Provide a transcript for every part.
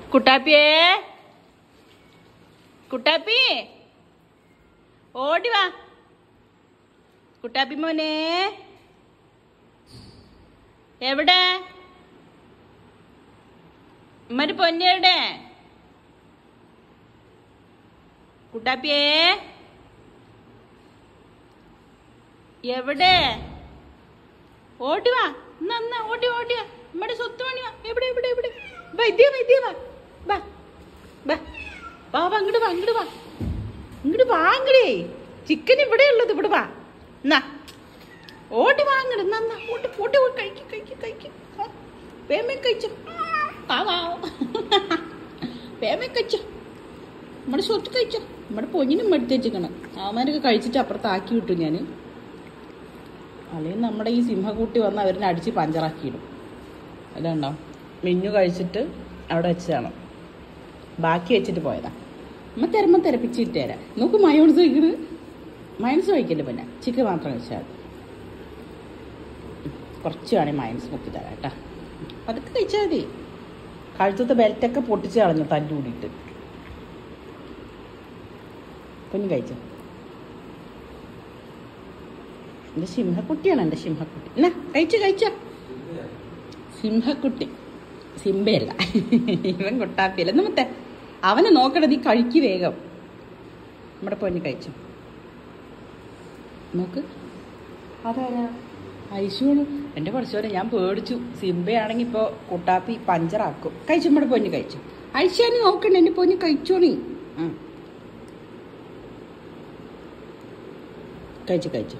കുട്ടാപ്പിയേ കുട്ടാപ്പി ഓടി വാ കുട്ടാപ്പി മോനെ എവിടെ ഉമ്മര് പൊന്നെവിടെ കുട്ടാപ്പിയേ എവിടെ ഓടി വാ എന്നാ എന്നാ ഓടി ഓടി വാ നമ്മുടെ സ്വത്ത് പണിയാ എവിടെ എവിടെ എവിടെ വൈദ്യ വൈദ്യ വാ വാ വാ വാ വാ അങ്ങോട്ട് വാ അങ്ങോട്ട് വാ ഇങ്ങോട്ട് വാ അങ്ങടേ ചിക്കൻ ഇവിടെ ഉള്ളത് ഇവിടെ വാ എന്നാ ഓടി വാ അങ്ങോട്ട് എന്നാ എന്നാ ഓടി ഓടി ഓടി കഴിക്ക് കഴിക്ക് കഴിക്ക് പേമേ കഴിച്ചോ ആ വാ പേമേ കഴിച്ചോ നമ്മുടെ സ്വത്ത് കഴിച്ചോ നമ്മുടെ പൊന്നിനും എടുത്ത് വെച്ചിക്കണം അവന്മാരൊക്കെ കഴിച്ചിട്ട് അപ്പുറത്ത് ആക്കി വിട്ടു ഞാൻ അല്ലെങ്കിൽ നമ്മുടെ ഈ സിംഹക്കുട്ടി വന്ന് അവരിനെ അടിച്ച് പഞ്ചറാക്കിയിടും അതുണ്ടോ മിന്നു കഴിച്ചിട്ട് അവിടെ വെച്ചതാണ് ബാക്കി വെച്ചിട്ട് പോയതാ അമ്മ തരുമ്പം തിരപ്പിച്ചിട്ട് തരാം നോക്ക് മയോൺസ് കഴിക്കണ് മയൺസ് കഴിക്കല്ലേ പിന്നെ ചിക്കൻ മാത്രം കഴിച്ചാൽ മതി. കുറച്ച് വേണേൽ മയൺസ് മുക്കി തരാം കേട്ടാ അതൊക്കെ കഴിച്ചാൽ മതി കഴുത്തത്തെ ബെൽറ്റൊക്കെ പൊട്ടിച്ച് കളഞ്ഞു തല്ലുകൂടിയിട്ട് കുഞ്ഞു കഴിച്ചോ എൻ്റെ സിംഹക്കുട്ടിയാണ് എൻ്റെ സിംഹക്കുട്ടി എന്നാ കഴിച്ചു കഴിച്ചോ സിംഹക്കുട്ടി സിംബയല്ല ഇവൻ കുട്ടാപ്പിയല്ല നമ്മത്തെ അവനെ നോക്കണത് നീ കഴിക്ക് വേഗം നമ്മുടെ പൊന്നി കഴിച്ചു നോക്ക് അതാരാ ഐശുവാണ് എൻ്റെ പഠിച്ചോനെ ഞാൻ പേടിച്ചു സിംബയാണെങ്കിൽ ഇപ്പോൾ കുട്ടാപ്പി പഞ്ചറാക്കും കഴിച്ചു നമ്മുടെ പൊന്നി കഴിച്ചു ഐശ്വാനി നോക്കണ്ട എൻ്റെ പൊന്നി കഴിച്ചോണി ആ കഴിച്ചു കഴിച്ചു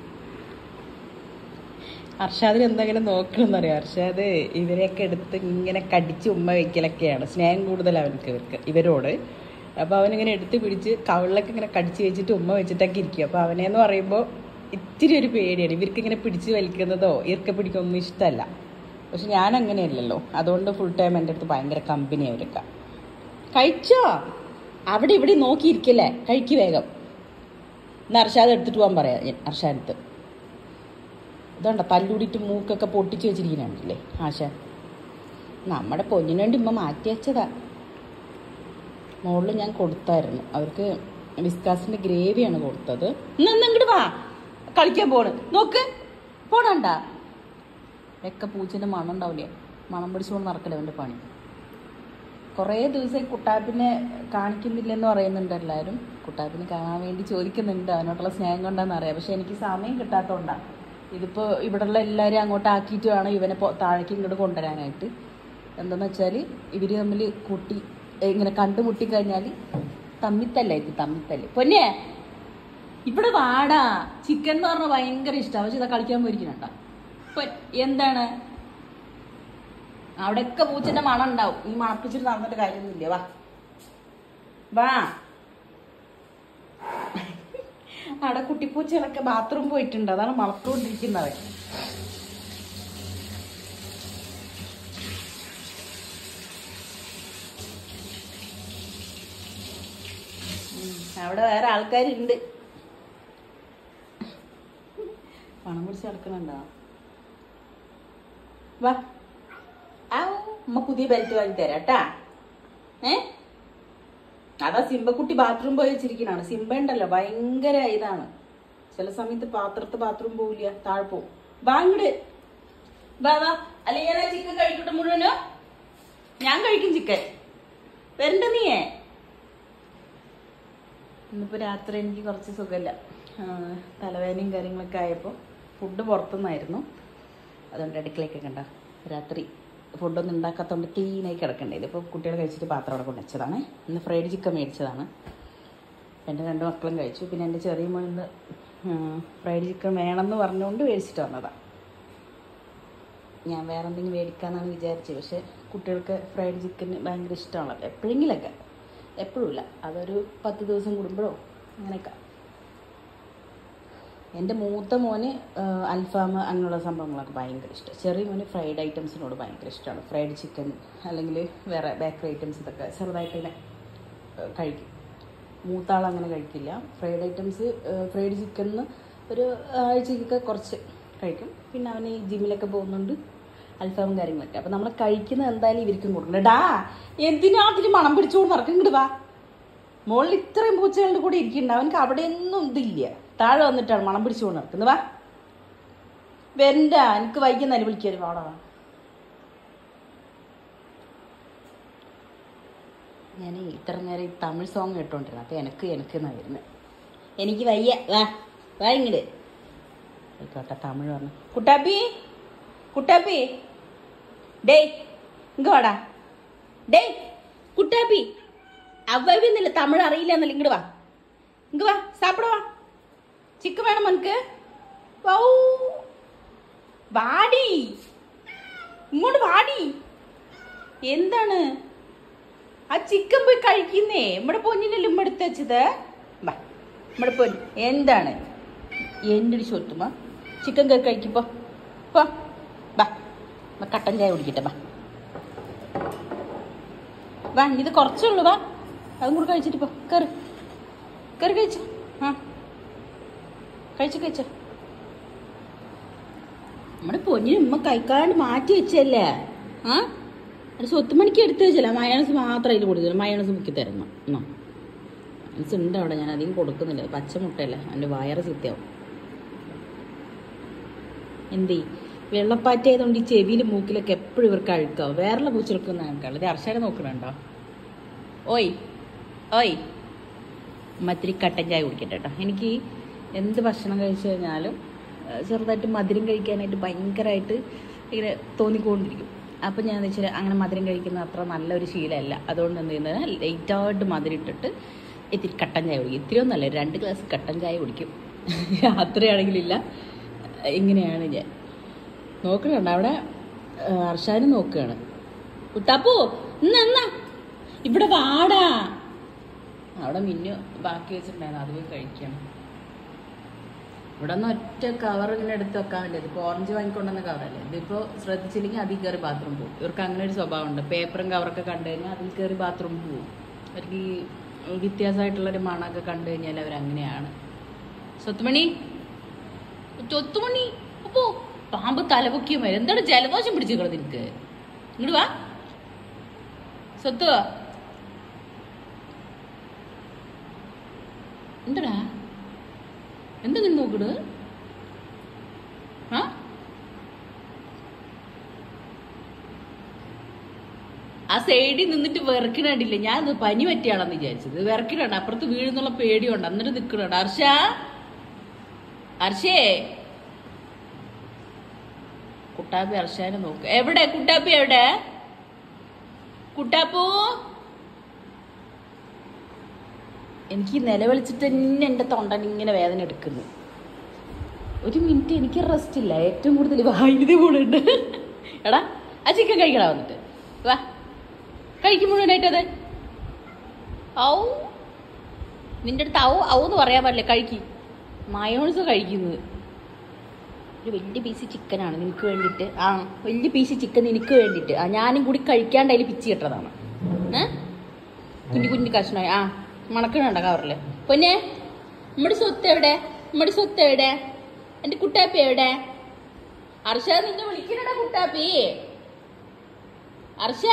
അർഷാദിന് എന്തെങ്കിലും നോക്കണമെന്നറിയാം അർഷാദ് ഇവരെയൊക്കെ എടുത്ത് ഇങ്ങനെ കടിച്ച് ഉമ്മ വയ്ക്കലൊക്കെയാണ് സ്നേഹം കൂടുതൽ അവനക്ക് ഇവർക്ക് ഇവരോട് അപ്പോൾ അവനിങ്ങനെ എടുത്ത് പിടിച്ച് കവിളിലൊക്കെ ഇങ്ങനെ കടിച്ച് വെച്ചിട്ട് ഉമ്മ വെച്ചിട്ടൊക്കെ ഇരിക്കും അപ്പോൾ അവനെന്ന് പറയുമ്പോൾ ഇത്തിരി ഒരു പേടിയാണ് ഇവർക്ക് ഇങ്ങനെ പിടിച്ച് വലിക്കുന്നതോ ഇറക്ക പിടിക്കൊന്നും ഇഷ്ടമല്ല പക്ഷെ ഞാൻ അങ്ങനെയല്ലല്ലോ അതുകൊണ്ട് ഫുൾ ടൈം എൻ്റെ അടുത്ത് ഭയങ്കര കമ്പനി അവരൊക്കെ കഴിച്ചോ അവിടെ ഇവിടെ നോക്കിയിരിക്കല്ലേ കഴിക്ക് വേഗം ഇന്ന് അർഷാദ് എടുത്തിട്ട് പോകാൻ പറയാം ഞാൻ അർഷാദത്ത് ഇതുണ്ട തല്ലൂടിയിട്ട് മൂക്കൊക്കെ പൊട്ടിച്ച് വെച്ചിരിക്കുന്നുണ്ടല്ലേ ആശ നമ്മുടെ പൊന്നിന് വേണ്ടി ഉമ്മ മാറ്റി വെച്ചതാ മുകളിൽ ഞാൻ കൊടുത്തായിരുന്നു അവർക്ക് വിസ്കാസിന്റെ ഗ്രേവിയാണ് കൊടുത്തത് ഇന്ന് ഇങ്ങോട്ട് വാ കളിക്കാൻ പോണ് നോക്ക് പോണണ്ട ഒക്കെ പൂച്ചന്റെ മണം ഉണ്ടാവില്ലേ മണം പിടിച്ചുകൊണ്ട് നടക്കല അവന്റെ പണി കുറേ ദിവസം കുട്ടാപ്പിനെ കാണിക്കുന്നില്ലെന്ന് പറയുന്നുണ്ട് എല്ലാവരും കുട്ടാപ്പിനെ കാണാൻ വേണ്ടി ചോദിക്കുന്നുണ്ട് അവനോട്ടുള്ള സ്നേഹം കൊണ്ടാന്ന് അറിയാം പക്ഷെ എനിക്ക് സമയം കിട്ടാത്തതുകൊണ്ടാണ് ഇതിപ്പോൾ ഇവിടെയുള്ള എല്ലാവരും അങ്ങോട്ട് ആക്കിയിട്ട് വേണം ഇവനെ പൊ- താഴേക്ക് ഇങ്ങോട്ട് കൊണ്ടുവരാനായിട്ട് എന്താന്ന് വെച്ചാൽ ഇവർ തമ്മിൽ കൂട്ടി ഏ, ഇങ്ങനെ കണ്ടുമുട്ടി കഴിഞ്ഞാൽ തമ്മിത്തല്ലായിരിക്കും തമ്മിത്തല്ല് പൊന്നെ ഇവിടെ വാടാ ചിക്കൻ എന്ന് പറഞ്ഞാൽ ഭയങ്കര ഇഷ്ടമാണ് പക്ഷെ ഇതാ കളിക്കാൻ പോയിരിക്കുന്നുണ്ടോ എന്താണ് അവിടെയൊക്കെ പൂച്ചന്റെ മണം ഉണ്ടാവും ഈ മണപ്പിച്ചിട്ട് നടന്നിട്ട് കാര്യമൊന്നുമില്ല വാ വാ അവിടെ കുട്ടിപ്പൂച്ചകളൊക്കെ ബാത്റൂം പോയിട്ടുണ്ട് അതാണ് മണത്തുകൊണ്ടിരിക്കുന്നത് ഉം, അവിടെ വേറെ ആൾക്കാരുണ്ട് പണം പിടിച്ച് നടക്കണുണ്ടോ വാ ആ ഉമ്മ പുതിയ ബെൽറ്റ് വാങ്ങി തരാം കേട്ടാ ഏ അതാ സിംബക്കുട്ടി ബാത്റൂം പോയി വെച്ചിരിക്കണാണ് സിംബ ഉണ്ടല്ലോ ഭയങ്കര ഇതാണ് ചില സമയത്ത് പാത്രത്ത് ബാത്റൂം പോവില്ല താഴെ പോവും വാ ഇങ്ങട് വാ വാ അല്ലെങ്കിൽ ഞാൻ ചിക്കൻ കഴിക്കട്ടെ മുഴുവനോ ഞാൻ കഴിക്കും ചിക്കൻ വരണ്ട നീയേ ഇന്നിപ്പോ രാത്രി എനിക്ക് കുറച്ച് സുഖമില്ല ആ, തലവേദനയും കാര്യങ്ങളൊക്കെ ആയപ്പോൾ ഫുഡ് പുറത്തുനിന്നായിരുന്നു അതുകൊണ്ട് അടുക്കളയൊക്കെ കണ്ട രാത്രി ഫുഡൊന്നും ഉണ്ടാക്കാത്തതുകൊണ്ട് ക്ലീനായി കിടക്കണ്ടേ ഇതിപ്പോൾ കുട്ടികൾ കഴിച്ചിട്ട് പാത്രം അവിടെ കൊണ്ടുവച്ചതാണ് ഇന്ന് ഫ്രൈഡ് ചിക്കൻ മേടിച്ചതാണ് എൻ്റെ രണ്ട് മക്കളും കഴിച്ചു പിന്നെ എൻ്റെ ചെറിയ മോൻ ഇന്ന് ഫ്രൈഡ് ചിക്കൻ വേണമെന്ന് പറഞ്ഞുകൊണ്ട് മേടിച്ചിട്ട് വന്നതാണ് ഞാൻ വേറെ എന്തെങ്കിലും മേടിക്കാമെന്നാണ് വിചാരിച്ചത് പക്ഷേ കുട്ടികൾക്ക് ഫ്രൈഡ് ചിക്കൻ ഭയങ്കര ഇഷ്ടമാണല്ലോ എപ്പോഴെങ്കിലൊക്കെ എപ്പോഴുമില്ല അതൊരു പത്ത് ദിവസം കൂടുമ്പോഴോ അങ്ങനെയൊക്കെ എൻ്റെ മൂത്ത മോന് അൽഫാം അങ്ങനെയുള്ള സംഭവങ്ങളൊക്കെ ഭയങ്കര ഇഷ്ടം ചെറിയ മോന് ഫ്രൈഡ് ഐറ്റംസിനോട് ഭയങ്കര ഇഷ്ടമാണ് ഫ്രൈഡ് ചിക്കൻ അല്ലെങ്കിൽ വേറെ ബേക്കറി ഐറ്റംസ് ഇതൊക്കെ ചെറുതായിട്ട് ഇങ്ങനെ ഏഹ്, കഴിക്കും മൂത്ത ആൾ അങ്ങനെ കഴിക്കില്ല ഫ്രൈഡ് ഐറ്റംസ് ഫ്രൈഡ് ചിക്കനിന്ന് ഒരു ആഴ്ചക്കൊക്കെ കുറച്ച് കഴിക്കും പിന്നെ അവന് ഈ ജിമ്മിലൊക്കെ പോകുന്നുണ്ട് അൽഫാമും കാര്യങ്ങളൊക്കെ അപ്പം നമ്മൾ കഴിക്കുന്നത് എന്തായാലും ഇവർക്കും കൊടുക്കണം ഡാ എന്തിനാ അതിന് മണം പിടിച്ചുകൊണ്ട് നടക്കും ഇങ്ങോട്ട് വാ മുകളിൽ ഇത്രയും പൂച്ചകളുടെ കൂടെ ഇരിക്കുന്നുണ്ട് അവനക്ക് അവിടെ ഒന്നും ഇതില്ല താഴെ വന്നിട്ടാണ് മണം പിടിച്ചുകൊണ്ട് നടക്കുന്നത് വാ വരണ്ട എനിക്ക് വൈകുന്നേരം വിളിക്കാനും വാടാ ഞാൻ ഇത്ര നേരം ഈ തമിഴ് സോങ് കേട്ടോണ്ടിരുന്നു അപ്പം എനിക്ക് എനിക്ക് എന്നാ വരുന്നത് എനിക്ക് വയ്യ വാ വാ ഇങ്ങട് ആയിക്കോട്ടെ തമിഴ് പറഞ്ഞു കുട്ടാപ്പി കുട്ടാപ്പി ഡേയ് ഇങ്ങ് വാടാ ഡേയ് കുട്ടാപ്പി അവ്വന്നില്ല തമിഴ് അറിയില്ല എന്നല്ല ഇങ്ങട് വാ ഇങ്ങ് വാ സാപ്പിട വാ ചിക്കൻ വേണം നമുക്ക് വൗ വാടി ഇങ്ങോട്ട് വാടി എന്താണ് ആ ചിക്കൻ പോയി കഴിക്കുന്നേ നമ്മുടെ പൊന്നിനല്ലേ ഉമ്മ എടുത്ത് വെച്ചത് വാ നമ്മുടെ പൊന്ന് എന്താണ് എൻ്റെ ഒരു ചൊത്തുമ്മ ചിക്കൻ കറി കഴിക്കിപ്പോ പോ വാ വാ, കട്ടൻ ചായ കുടിക്കട്ടെ വാ വാ ഇത് കുറച്ചുള്ളൂ വാ അതും കൂടെ കഴിച്ചിട്ട് പോ കയറി കയറി കഴിച്ചു ആ കഴിച്ചു കഴിച്ചോ നമ്മുടെ പൊന്നിന് ഉമ്മ കഴിക്കാണ്ട് മാറ്റി വെച്ചല്ലേ ആ ഒരു സ്വത്തുമണിക്ക് എടുത്ത് വെച്ചല്ല മയോണസ് മാത്രം അതിൽ കൊടുത്തില്ല മയോണസ് മുക്കി തരണം എന്നാ മയോണസ് ഉണ്ട് അവിടെ ഞാൻ അധികം കൊടുക്കുന്നില്ല പച്ചമുട്ടയല്ലേ എൻ്റെ വയറ് ചീത്തയാവും എന്തേ വെള്ളപ്പാറ്റായതുകൊണ്ട് ഈ ചെവിയിൽ മൂക്കിലൊക്കെ എപ്പോഴും ഇവർക്ക് അഴുക്കാവും വേറെ പൂച്ചെടുക്കുന്ന ആൾക്കാണ് ഇത് അർഷനെ നോക്കണുണ്ടോ ഓയ് ഓയ് മത്തിരി കട്ടൻ ചായ കുടിക്കട്ടെ കേട്ടോ എനിക്ക് എന്ത് ഭക്ഷണം കഴിച്ചു കഴിഞ്ഞാലും ഏഹ്, ചെറുതായിട്ട് മധുരം കഴിക്കാനായിട്ട് ഭയങ്കരമായിട്ട് ഇങ്ങനെ തോന്നിക്കൊണ്ടിരിക്കും അപ്പം ഞാൻ വെച്ചാൽ അങ്ങനെ മധുരം കഴിക്കുന്നത് അത്ര നല്ലൊരു ശീലമല്ല അതുകൊണ്ട് എന്ത് ചെയ്യുന്നത് ലേറ്റായിട്ട് മധുരം ഇട്ടിട്ട് ഇത്തിരി കട്ടൻ ചായ കുടിക്കും ഇത്തിരി ഒന്നല്ല രണ്ട് ഗ്ലാസ് കട്ടൻ ചായ കുടിക്കും അത്രയാണെങ്കിലില്ല ഇങ്ങനെയാണ് ഞാൻ നോക്കണുണ്ട് അവിടെ ഹർഷാനും നോക്കുകയാണ് കുട്ടാപ്പോ എന്നാ എന്നാ ഇവിടെ വാടാ അവിടെ മിന്നു ബാക്കി വെച്ചിട്ടുണ്ടായിരുന്നു അത് പോയി കഴിക്കണം ഇവിടെ നിന്ന് ഒറ്റ കവർ ഇങ്ങനെ എടുത്ത് വെക്കാൻ വേണ്ടിയത് ഇപ്പോൾ ഓറഞ്ച് വാങ്ങിക്കൊണ്ടുവന്ന കവറല്ലേ ഇതിപ്പോൾ ശ്രദ്ധിച്ചില്ലെങ്കിൽ അതിൽ കയറി ബാത്റൂം പോകും ഇവർക്ക് അങ്ങനെ ഒരു സ്വഭാവമുണ്ട് പേപ്പറും കവറൊക്കെ കണ്ടു കഴിഞ്ഞാൽ അതിൽ കയറി ബാത്റൂം പോകും അവർക്ക് ഈ വ്യത്യാസമായിട്ടുള്ളൊരു മണമൊക്കെ കണ്ടു കഴിഞ്ഞാൽ അവരങ്ങനെയാണ് സ്വത്തുമണി ചൊത്തുമണി അപ്പോ പാമ്പ് തലപൊക്കിയും വരും എന്താണ് ജലദോഷം പിടിച്ചിരിക്കണത് നിനക്ക് ഇങ്ങോട്ട് വാ സ്വത്ത് എന്താടാ എന്താ നീ നോക്കണ് ആ ആ സൈഡിൽ നിന്നിട്ട് വിറക്കണില്ല ഞാൻ ഇത് പനി പറ്റിയാണെന്ന് വിചാരിച്ചത് വിറക്കണുണ്ട് അപ്പുറത്ത് വീഴുന്നുള്ള പേടിയുണ്ട് എന്നിട്ട് നിൽക്കണുണ്ട് ഹർഷ ഹർഷേ കുട്ടാപ്പി ഹർഷാനെ നോക്ക് എവിടെ കുട്ടാപ്പി എവിടെ കുട്ടാപ്പൂ എനിക്ക് ഈ നിലവിളിച്ചിട്ട് തന്നെ എൻ്റെ തൊണ്ടൻ ഇങ്ങനെ വേദന എടുക്കുന്നു ഒരു മിനിറ്റ് എനിക്ക് റെസ്റ്റ് ഇല്ല ഏറ്റവും കൂടുതൽ വായുതി കൂടുണ്ട് എടാ ആ ചിക്കൻ കഴിക്കടാ വന്നിട്ട് വാ കഴിക്കും മുഴുവനായിട്ട് അത് ഔ നിന്റെ അടുത്ത് ഔ ഔ എന്ന് പറയാൻ പാടില്ല കഴിക്കി മയോൺസ് കഴിക്കുന്നത് ഒരു വലിയ പീസ് ചിക്കനാണ് നിനക്ക് വേണ്ടിയിട്ട് ആ വലിയ പീസ് ചിക്കൻ നിനക്ക് വേണ്ടിയിട്ട് ആ ഞാനും കൂടി കഴിക്കാണ്ട് അതിൽ പിച്ചി ഇട്ടതാണ് ഏ കുഞ്ഞു കുഞ്ഞു കഷ്ണമായി ആ മണക്കണുണ്ട കവറിൽ പൊന്നെ നമ്മുടെ സ്വത്ത് എവിടെ നമ്മുടെ സ്വത്ത് എവിടെ എൻ്റെ കുട്ടാപ്പി എവിടെ അർഷ നിന്നെ വിളിക്കണടാ കുട്ടാപ്പി അർഷ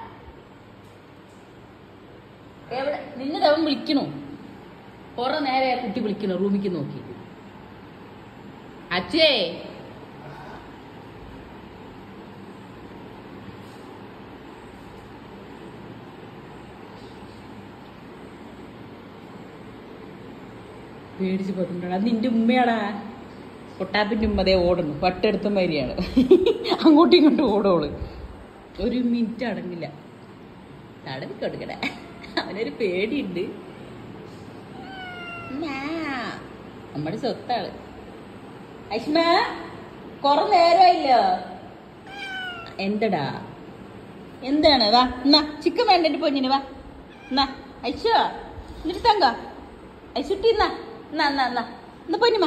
എവിടെ നിന്നെ അവൻ വിളിക്കണു കുറെ നേരെ ആ കുട്ടി വിളിക്കണു റൂമിക്ക് നോക്കി അച്ഛേ പേടിച്ച് പോയിട്ടുണ്ടോ അത് നിന്റെ ഉമ്മയാടാ കൊട്ടാപ്പിന്റെ ഉമ്മ അതേ ഓടുന്നു പട്ടെടുത്ത മാതിരിയാണ് അങ്ങോട്ടും ഇങ്ങോട്ടും ഓടോള് ഒരു മിനിറ്റ് അടങ്ങില്ല തടവി കൊടുക്കട അവനൊരു പേടിയുണ്ട് ഞാ. നമ്മുടെ സ്വത്താണ് ഐഷ്മ കൊറേ നേരമായില്ലോ എന്തടാ എന്താണ് വാ എന്നാ ചിക്കൻ വേണ്ട എന്റെ പൊന്നിന് വാ എന്നാ ഐശോ എന്നിട്ട് തങ്ക ഐശുട്ടി എന്നാ എന്നാ എന്നാ എന്നാ എന്നാ പൊന്നിമ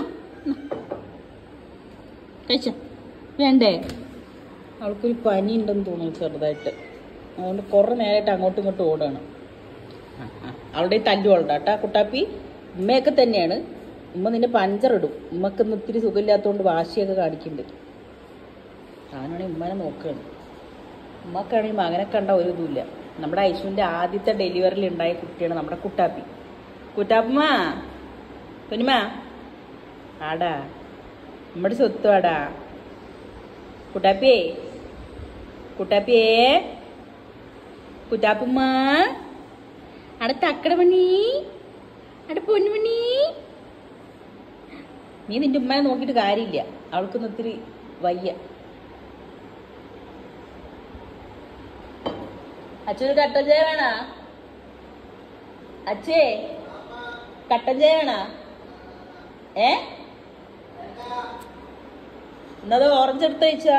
കഴിച്ചോ വേണ്ടേ അവൾക്കൊരു പനി ഉണ്ടെന്ന് തോന്നുന്നു ചെറുതായിട്ട് അതുകൊണ്ട് കുറേ നേരമായിട്ട് അങ്ങോട്ടും ഇങ്ങോട്ടും ഓടാണ് ആ, ആ. അവളുടെ ഈ തല്ലു അവളുടെ കേട്ടാ കുട്ടാപ്പി ഉമ്മയൊക്കെ തന്നെയാണ് ഉമ്മ നിന്നെ പഞ്ചറിടും ഉമ്മക്ക് ഇന്ന് ഇത്തിരി സുഖമില്ലാത്തതുകൊണ്ട് വാശിയൊക്കെ കാണിക്കുന്നുണ്ട് അവനാണെങ്കിൽ ഉമ്മനെ നോക്കുകയാണ് ഉമ്മക്കാണെങ്കിൽ മകനെ കണ്ട ഒരു ഇതുമില്ല നമ്മുടെ ഐശുവിൻ്റെ ആദ്യത്തെ ഡെലിവറിയിൽ ഉണ്ടായ കുട്ടിയാണ് നമ്മുടെ കുട്ടാപ്പി കുട്ടാപ്പമ്മ കുഞ്ഞുമ്മ ആടാ നമ്മുടെ സ്വത്ത് ആടാ കുട്ടാപ്പിയേ കുട്ടാപ്പിയേ കുട്ടാപ്പമ്മ അവിടെ തക്കട മണി അവിടെ പൊന്നുമണി നീ നിന്റെ ഉമ്മനെ നോക്കിയിട്ട് കാര്യമില്ല അവൾക്കൊന്നും ഒത്തിരി വയ്യ അച്ഛന് കട്ടൻ ചായ വേണ അച്ഛേ കട്ടൻ ചായ വേണ ഏ എന്നത് ഓറഞ്ച് എടുത്ത് കഴിച്ചാ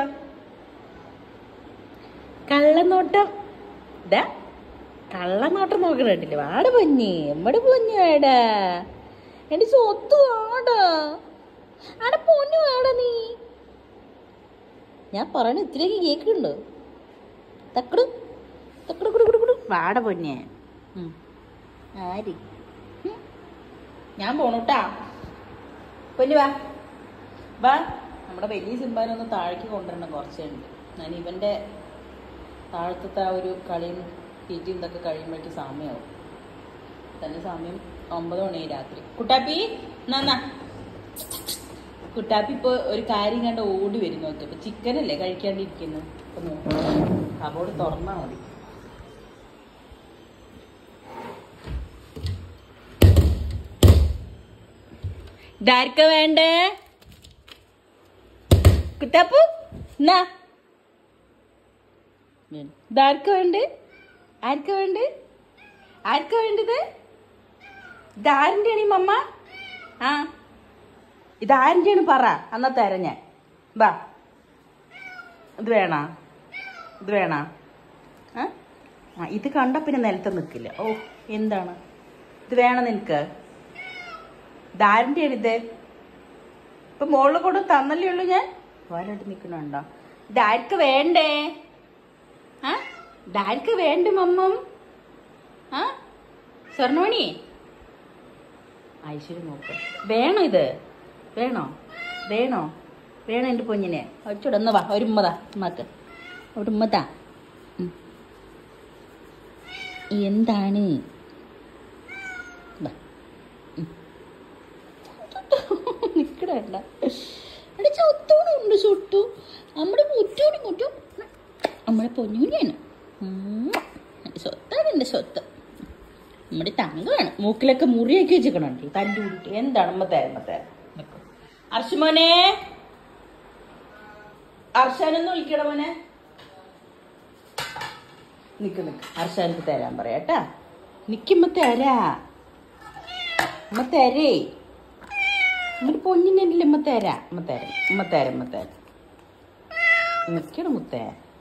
കള്ളനോട്ടം ഇതാ കള്ളനോട്ടം നോക്കണില്ലേ വാട പൊഞ്ഞി എമ്മടെ പൊഞ്ഞു വേടാ എന്റെ സ്വത്ത് വാടാ ആടെ പൊന്നു വേടാ നീ ഞാൻ പറയണ ഇത്തിരിയൊക്കെ കേക്കുന്നുണ്ട് തക്കടു തക്കടു കുടു കുടു കുടു വാട പൊന്നെ ഉം. ആരി ഉം. ഞാൻ പോണൂട്ടാ പൊന്നു വാ വാ നമ്മുടെ വലിയ സിംബാനൊന്ന് താഴേക്ക് കൊണ്ടുവരണം കുറച്ചുണ്ട് ഞാൻ ഇവന്റെ താഴത്തെ ആ ഒരു കളിയും തീറ്റയും ഇതൊക്കെ കഴിയുമ്പോഴേക്ക് സമയമാവും തന്നെ സമയം ഒമ്പത് മണിയായി രാത്രി കുട്ടാപ്പി നന്നാ കുട്ടാപ്പി ഇപ്പൊ ഒരു കാര്യം കണ്ട് ഓടി വരും നോക്കി അപ്പൊ ചിക്കൻ അല്ലേ കഴിക്കാണ്ടിരിക്കുന്നത് അപ്പൊ നോക്കണം കബോർഡ് തുറന്നാ മതി ഇതാർക്ക വേണ്ടേ കുട്ടാപ്പു എന്നാ ഇതാർക്ക വേണ്ടേ ആർക്ക വേണ്ടേ ആർക്ക വേണ്ടത് ഇതാരിൻ്റെയാണ് ഈ മമ്മ ആ ഇതാരിൻ്റെയാണ് പറ എന്നാ തരാം ഞാൻ വാ ഇത് വേണോ ഇത് വേണോ ആ ആ ഇത് കണ്ട പിന്നെ നിലത്ത് നിൽക്കില്ല ഓ എന്താണ് ഇത് വേണം നിനക്ക് ഇതാരിൻ്റെയാണ് ഇത് ഇപ്പൊ മോളിൽ കൊണ്ട് തന്നല്ലേ ഉള്ളൂ ഞാൻ വാലായിട്ട് നിൽക്കണുണ്ടോ ഇതാർക്ക് വേണ്ടേ ആ ഇതാർക്ക് വേണ്ട മമ്മം ആ സ്വർണ്ണമണി ഐശ്വര്യ നോക്ക് വേണോ ഇത് വേണോ വേണോ വേണോ എൻ്റെ പൊന്നിനെ ഒച്ചൂടെ ഒന്ന് വാ ഒരു ഉമ്മതാ ഉമ്മക്ക് ഒരു ഉമ്മതാ ഉം. എന്താണ് വാ. ഉം. നിക്കടല്ല അവിടെ ചത്തോടെ ഉണ്ട് ചൊട്ടു നമ്മുടെ മുറ്റോട് മുറ്റും നമ്മുടെ പൊന്നുകുഞ്ഞാണ് സ്വത്താണ് എൻ്റെ സ്വത്ത് നമ്മുടെ തങ്കമാണ് മൂക്കിലൊക്കെ മുറിയൊക്കെ വെച്ചിക്കണുണ്ട് തല്ലു കൂടിട്ട് എന്താണ് അമ്മ തരാം അമ്മ തരാം നിക്ക്. അർഷുമോനെ അർഷാനൊന്ന് വിളിക്കട മോനെ നിക്ക് നിക്ക് അർഷാനക്ക് തരാൻ പറയാട്ടാ നിക്കുമ്പോ തരാ അമ്മ തരേ നമ്മുടെ പൊന്നിനല്ലേ അമ്മ തരാ അമ്മ തരാം അമ്മ തരാം അമ്മ തരാം നിക്കട മുത്തേ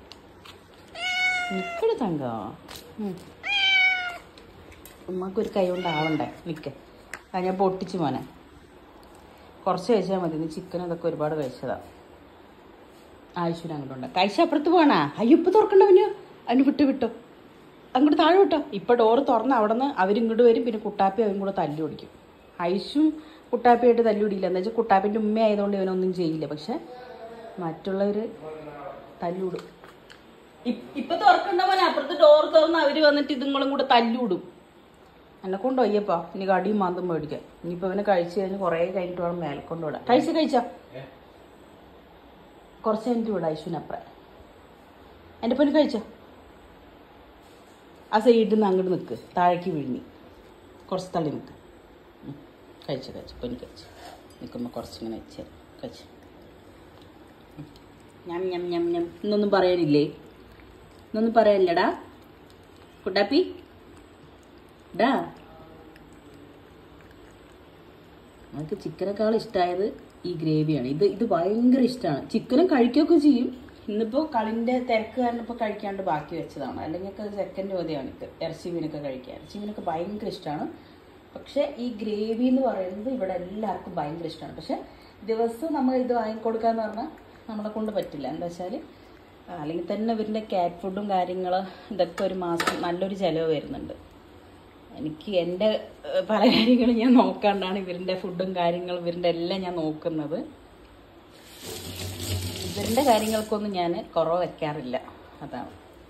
നിക്കട തങ്കോ ഉം. ഉമ്മക്ക് ഒരു കൈ കൊണ്ട് ആവണ്ടേ നിക്ക് ആ ഞാൻ പൊട്ടിച്ചു മോനെ കുറച്ച് കഴിച്ചാൽ മതി നീ ചിക്കൻ അതൊക്കെ ഒരുപാട് കഴിച്ചതാ ആവശ്യം അങ്ങോട്ടുണ്ട് കഴിച്ച അപ്പുറത്ത് പോകണാ അയ്യോ ഇപ്പൊ തുറക്കണ്ടവനു അവന് വിട്ടു വിട്ടോ അങ്ങോട്ട് താഴെ വിട്ടോ ഇപ്പൊ ഡോറ് തുറന്ന് അവിടെ നിന്ന് അവരിങ്ങോട്ട് വരും പിന്നെ കുട്ടാപ്പി അവരും കൂടെ തല്ലു പിടിക്കും ഐഷും കുട്ടാപ്പിയായിട്ട് തല്ലുപിടിയില്ല എന്താ വെച്ചാൽ കുട്ടാപ്പിന്റെ ഉമ്മ ആയതുകൊണ്ട് ഇവനൊന്നും ചെയ്യില്ല പക്ഷെ മറ്റുള്ളവര് തല്ലൂടും ഇ- ഇപ്പൊ തുറക്കണ്ടവൻ അപ്പുറത്ത് ഡോർ തുറന്ന് അവര് വന്നിട്ട് ഇതുങ്ങളും കൂടെ തല്ലൂടും എന്നെ കൊണ്ട് വയ്യപ്പാ ഇനി കടിയും മാന്തും മേടിക്കാം ഇനിയിപ്പോ ഇവനെ കഴിച്ചു കഴിഞ്ഞ് കുറേ കഴിഞ്ഞിട്ട് വേണം മേലെ കൊണ്ടുവിടാം കഴിച്ച കഴിച്ച കുറച്ച് കഴിഞ്ഞിട്ട് വിടാം ഐശുവിനപ്പുറം എൻ്റെ പൊന്ന് കഴിച്ചോ ആ സൈഡിൽ നിന്ന് അങ്ങോട്ട് നിൽക്ക് താഴേക്ക് വിഴുങ്ങി കുറച്ച് തള്ളി നിൽക്ക് ഉം. കഴിച്ചു കഴിച്ചു പൊന്ന് കഴിച്ചു നിൽക്കുമ്പോൾ കുറച്ചിങ്ങനെ വെച്ച് തരാം. കഴിച്ചു ഉം. ഞം ഞം ഞം ഞം ഇന്നൊന്നും പറയാനില്ലേ ഇന്നൊന്നും പറയാനില്ലടാ കുട്ടാപ്പി ഡാ നമുക്ക് ചിക്കനേക്കാൾ ഇഷ്ടമായത് ഈ ഗ്രേവിയാണ് ഇത് ഇത് ഭയങ്കര ഇഷ്ടമാണ് ചിക്കനും കഴിക്കുകയൊക്കെ ചെയ്യും ഇന്നിപ്പോൾ കളിൻ്റെ തിരക്ക് കാരണം ഇപ്പോൾ കഴിക്കാണ്ട് ബാക്കി വെച്ചതാണ് അല്ലെങ്കിൽ ഒക്കെ സെക്കൻഡ് ചോദ്യമാണ് ഇത് ഇറച്ചി മീനൊക്കെ കഴിക്കാൻ ഇറച്ചി മീനൊക്കെ ഭയങ്കര ഇഷ്ടമാണ് പക്ഷേ ഈ ഗ്രേവി എന്ന് പറയുന്നത് ഇവിടെ എല്ലാവർക്കും ഭയങ്കര ഇഷ്ടമാണ് പക്ഷെ ദിവസം നമ്മൾ ഇത് വാങ്ങിക്കൊടുക്കാന്ന് പറഞ്ഞാൽ നമ്മളെ കൊണ്ട് പറ്റില്ല എന്താ വെച്ചാൽ അല്ലെങ്കിൽ തന്നെ ഇവരുടെ ക്യാറ്റ് ഫുഡും കാര്യങ്ങൾ ഇതൊക്കെ ഒരു മാസം നല്ലൊരു ചിലവ് വരുന്നുണ്ട് എനിക്ക് എൻ്റെ ഏഹ്, പല കാര്യങ്ങളും ഞാൻ നോക്കാണ്ടാണ് ഇവരുടെ ഫുഡും കാര്യങ്ങളും ഇവരുടെ എല്ലാം ഞാൻ നോക്കുന്നത് ഇത് അവരുടെ കാര്യങ്ങൾക്കൊന്നും ഞാൻ കുറവ് വെക്കാറില്ല അതാണ്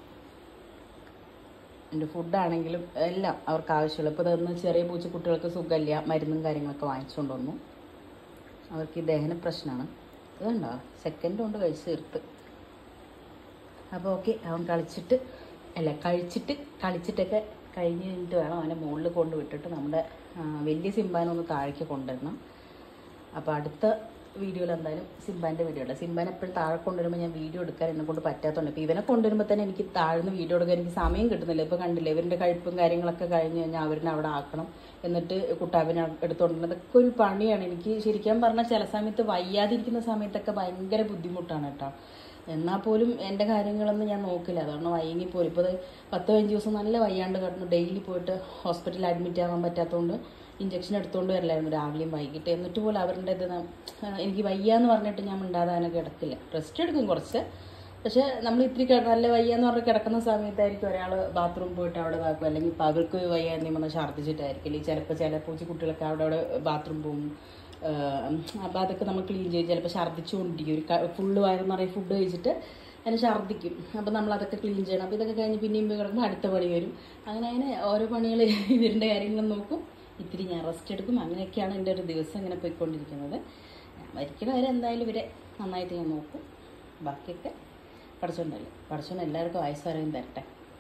എൻ്റെ ഫുഡാണെങ്കിലും എല്ലാം അവർക്ക് ആവശ്യമുള്ള ഇപ്പോൾ ഇതൊന്ന് ചെറിയ പൂച്ചക്കുട്ടികൾക്ക് സുഖമില്ല മരുന്നും കാര്യങ്ങളൊക്കെ വാങ്ങിച്ചുകൊണ്ട് വന്നു അവർക്ക് ഈ ദഹന പ്രശ്നമാണ് ഇതുണ്ടോ സെക്കൻഡ് കൊണ്ട് കഴിച്ച് തീർത്ത് അപ്പോൾ ഓക്കെ അവൻ കളിച്ചിട്ട് അല്ല കഴിച്ചിട്ട് കളിച്ചിട്ടൊക്കെ കഴിഞ്ഞ് കഴിഞ്ഞിട്ട് വേണം അവനെ മുകളിൽ കൊണ്ട് വിട്ടിട്ട് നമ്മുടെ ആ, വലിയ സിംബാനൊന്ന് താഴേക്ക് കൊണ്ടുവരണം അപ്പോൾ അടുത്ത വീഡിയോയിൽ എന്തായാലും സിംബാൻ്റെ വീഡിയോ ഉണ്ട് സിംബാൻ എപ്പോഴും താഴെ കൊണ്ടുവരുമ്പോൾ ഞാൻ വീഡിയോ എടുക്കാൻ എന്നെ കൊണ്ട് പറ്റാത്തതുകൊണ്ട് ഇപ്പോൾ ഇവനെ കൊണ്ടുവരുമ്പോൾ തന്നെ എനിക്ക് താഴ്ന്ന് വീഡിയോ എടുക്കാൻ എനിക്ക് സമയം കിട്ടുന്നില്ല ഇപ്പോൾ കണ്ടില്ലേ ഇവരുടെ കഴിപ്പും കാര്യങ്ങളൊക്കെ കഴിഞ്ഞ് കഴിഞ്ഞാൽ അവരിനെ അവിടെ ആക്കണം എന്നിട്ട് കുട്ടാവിനെ എടുത്തുകൊണ്ടുവരണം അതൊക്കെ ഒരു പണിയാണ് എനിക്ക് ശരിക്കും പറഞ്ഞാൽ ചില സമയത്ത് വയ്യാതിരിക്കുന്ന സമയത്തൊക്കെ ഭയങ്കര ബുദ്ധിമുട്ടാണ് കേട്ടോ എന്നാൽ പോലും എൻ്റെ കാര്യങ്ങളൊന്നും ഞാൻ നോക്കില്ല അതുകൊണ്ട് വൈകി പോലും ഇപ്പോൾ ദേ പത്ത് പതിനഞ്ച് ദിവസം നല്ല വയ്യാണ്ട് കിടന്നു ഡെയിലി പോയിട്ട് ഹോസ്പിറ്റലിൽ അഡ്മിറ്റ് ആവാൻ പറ്റാത്തതുകൊണ്ട് ഇഞ്ചക്ഷൻ എടുത്തുകൊണ്ട് വരില്ലായിരുന്നു രാവിലെയും വൈകിട്ട് എന്നിട്ട് പോലും അവരുടെ ഇത് ന- ആ, എനിക്ക് വയ്യാന്ന് പറഞ്ഞിട്ട് ഞാൻ മിണ്ടാതെ അങ്ങനെ കിടക്കില്ല റെസ്റ്റ് എടുക്കും കുറച്ച് പക്ഷെ നമ്മൾ ഇത്തിരി കിട- നല്ല വയ്യാന്ന് പറഞ്ഞ് കിടക്കുന്ന സമയത്തായിരിക്കും ഒരാൾ ബാത്റൂം പോയിട്ട് അവിടെ ഇതാക്കും അല്ലെങ്കിൽ ഇപ്പം അവർക്ക് വയ്യ എന്തെങ്കിലും വന്നാൽ ഛർദ്ദിച്ചിട്ടായിരിക്കും അല്ലെങ്കിൽ ചിലപ്പോൾ ചില പൂച്ച കുട്ടികളൊക്കെ അവിടെ അവിടെ ബാത്റൂം പോകും അപ്പോൾ അതൊക്കെ നമ്മൾ ക്ലീൻ ചെയ്യും ചിലപ്പോൾ ഛർദ്ദിച്ചുകൊണ്ടിരിക്കും ഒരു ഫുള്ള് വയറെന്ന് പറയും ഫുഡ് കഴിച്ചിട്ട് അതിന് ഛർദ്ദിക്കും അപ്പോൾ നമ്മൾ അതൊക്കെ ക്ലീൻ ചെയ്യണം അപ്പോൾ ഇതൊക്കെ കഴിഞ്ഞ് പിന്നെയും പോയി കിടക്കുമ്പോൾ അടുത്ത പണി വരും അങ്ങനെ അങ്ങനെ ഓരോ പണികൾ ഇവരുടെ കാര്യങ്ങളും നോക്കും ഇത്തിരി ഞാൻ റെസ്റ്റ് എടുക്കും അങ്ങനെയൊക്കെയാണ് എൻ്റെ ഒരു ദിവസം ഇങ്ങനെ പോയിക്കൊണ്ടിരിക്കുന്നത് ഞാൻ മരിക്കണ വരെ എന്തായാലും ഇവരെ നന്നായിട്ട് ഞാൻ നോക്കും ബാക്കിയൊക്കെ പഠിച്ചോണ്ടല്ലേ പഠിച്ചോണ്ട് എല്ലാവർക്കും വയസ്സാരെയും തരട്ടെ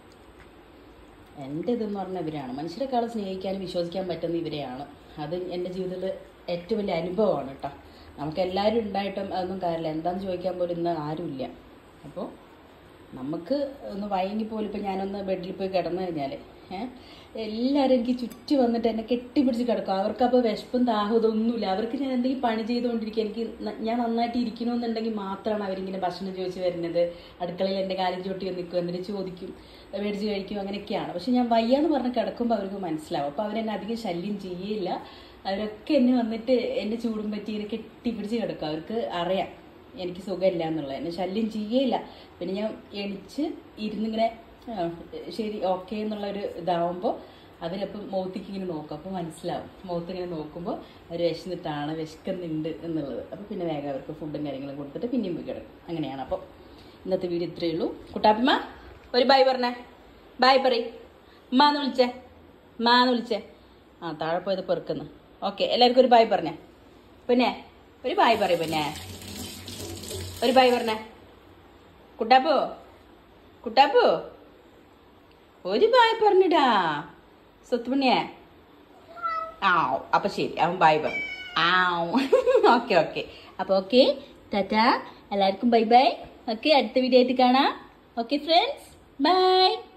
എൻ്റെ ഇതെന്ന് പറഞ്ഞാൽ ഇവരാണ് മനുഷ്യരെക്കാളും സ്നേഹിക്കാനും വിശ്വസിക്കാൻ പറ്റുന്ന ഇവരെയാണ് അത് എൻ്റെ ജീവിതത്തിൽ ഏറ്റവും വലിയ അനുഭവമാണ് കേട്ടോ നമുക്ക് എല്ലാവരും ഉണ്ടായിട്ടും അതൊന്നും കാര്യമില്ല എന്താന്ന് ചോദിക്കാൻ പോലും ഇന്ന് ആരുമില്ല അപ്പോൾ നമുക്ക് ഒന്ന് വൈകി പോലും ഇപ്പം ഞാനൊന്ന് ബെഡിൽ പോയി കിടന്നു കഴിഞ്ഞാൽ ഏഹ് എല്ലാവരും എനിക്ക് ചുറ്റി വന്നിട്ട് എന്നെ കെട്ടിപ്പിടിച്ച് കിടക്കും അവർക്കപ്പോൾ വിശപ്പും ദാഹവും ഇതൊന്നുമില്ല അവർക്ക് ഞാൻ എന്തെങ്കിലും പണി ചെയ്തുകൊണ്ടിരിക്കുക എനിക്ക് ന- ഞാൻ നന്നായിട്ട് ഇരിക്കണമെന്നുണ്ടെങ്കിൽ മാത്രമാണ് അവരിങ്ങനെ ഭക്ഷണം ചോദിച്ച് വരുന്നത് അടുക്കളയിൽ എൻ്റെ കാലും ചുട്ടി നിൽക്കും എന്നിട്ട് ചോദിക്കും മേടിച്ച് കഴിക്കും അങ്ങനെയൊക്കെയാണ് പക്ഷെ ഞാൻ വയ്യാന്ന് പറഞ്ഞ് കിടക്കുമ്പോൾ അവർക്ക് മനസ്സിലാവും അപ്പോൾ അവരെന്നെ അധികം ശല്യം ചെയ്യില്ല അവരൊക്കെ എന്നെ വന്നിട്ട് എന്നെ ചൂടും പറ്റി ഇങ്ങനെ കെട്ടിപ്പിടിച്ച് കിടക്കും അവർക്ക് അറിയാം എനിക്ക് സുഖമില്ല എന്നുള്ളത് എന്നെ ശല്യം ചെയ്യേയില്ല പിന്നെ ഞാൻ എണിച്ച് ഇരുന്നിങ്ങനെ ആ, ശരി ഓക്കെ എന്നുള്ളൊരു ഇതാവുമ്പോൾ അവരപ്പം മുഖത്തേക്ക് ഇങ്ങനെ നോക്കും അപ്പോൾ മനസ്സിലാവും മുഖത്ത് ഇങ്ങനെ നോക്കുമ്പോൾ അവർ വിശന്നിട്ടാണ് വിശക്കുന്നുണ്ട് എന്നുള്ളത് അപ്പോൾ പിന്നെ വേഗം അവർക്ക് ഫുഡും കാര്യങ്ങളും കൊടുത്തിട്ട് പിന്നെയും പോയി കിടക്കും അങ്ങനെയാണ് അപ്പോൾ ഇന്നത്തെ വീഡിയോ ഇത്രയേ ഉള്ളൂ കുട്ടാപ്പിമ്മ ഒരു ബൈ പറഞ്ഞേ ബൈ പറ മാന്ന് വിളിച്ചേ മാന്ന് വിളിച്ചേ ആ താഴെ പോയത് പെറുക്കുന്നു ഓക്കെ എല്ലാവർക്കും ഒരു ബായ് പറഞ്ഞേ പിന്നെ ഒരു ബായ് പറയും പിന്നെ ഒരു ബായ് പറഞ്ഞേ കുട്ടാപ്പോ കുട്ടാപ്പോ ഒരു ബായ് പറഞ്ഞിടാ സ്വത്തുമണിയെ ആ അപ്പൊ ശരി അവൻ ബായ് പറഞ്ഞു ആ ഓക്കെ ഓക്കെ അപ്പൊ ഓക്കെ ടാറ്റ എല്ലാവർക്കും ബൈ ബൈ ഓക്കെ അടുത്ത വീഡിയോ ആയിട്ട് കാണാം ഓക്കെ ഫ്രണ്ട്സ് ബൈ